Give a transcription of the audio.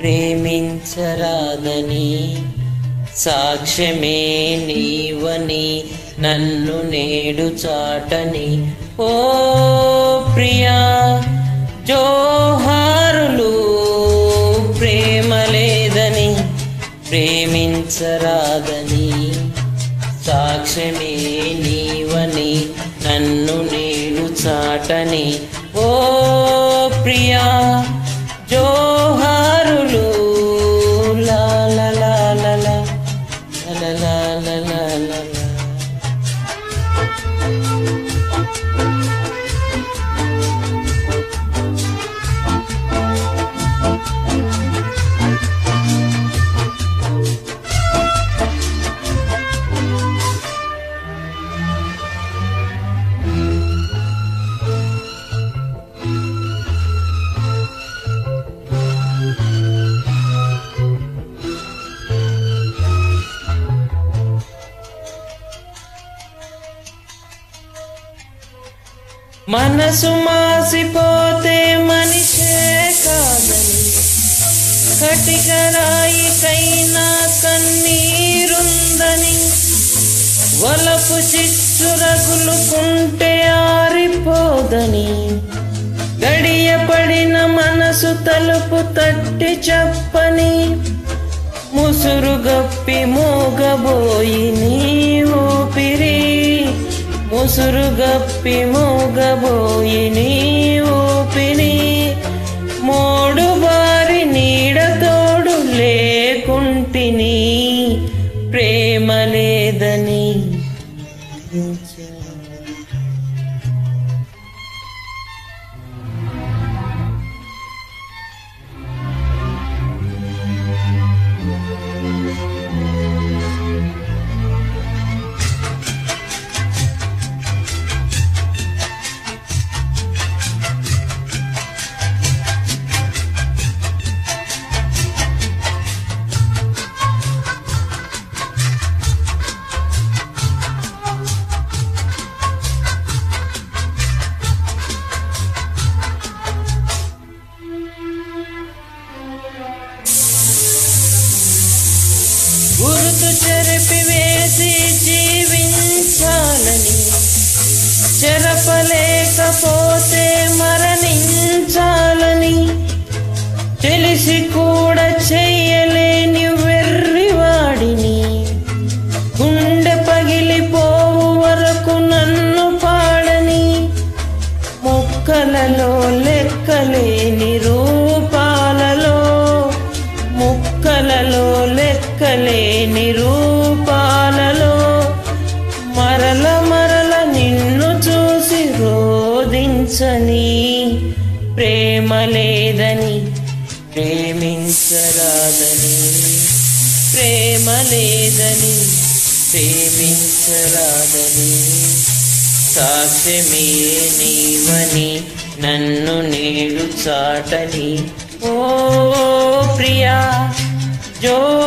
ప్రేమించరాదని సాక్ష్యమే నీవని నన్ను నేడు చాటని ఓ ప్రియా జోహారులు ప్రేమ లేదని ప్రేమించరాదని సాక్ష్యమే నీవని నన్ను నేను చాటని ఓ ప్రియా జోహారులు లా లా లా లా లా లా లా లా లా లా లా. మనసు మాసిపోతే మనిషే కాదని కటికరాయికైనా కన్నీరుందని వలపు చిచ్చు రగులుకుంటే ఆరిపోదని గడియపడిన మనసు తలుపు తట్టి చెప్పని ముసురు గప్పి మూగబోయి నీ ఊపిరి ముసురు గప్పి మూగబోయి నీ ఊపిరి మోడు బారి నీడ తోడు లేకుంటిని ప్రేమ లేదని గుర్తు చెరిపి వేసి జీవించాలని చెరపలేకపోతే మరణించాలని తెలిసి కూడా చెయ్యలేని వెర్రివాడిని గుండె పగిలిపోవు వరకు నన్ను పాడని ముక్కలలో లెక్కలేని రూపాలలో ముక్కలలో లెక్కలేని రూపాలలో మరల మరల నిన్ను చూసి రోదించని ప్రేమ లేదని ప్రేమించరాదని ప్రేమ లేదని ప్రేమించరాదని సాక్ష్యమే నీవని నన్ను నేడు చాటని ఓ ప్రియా జో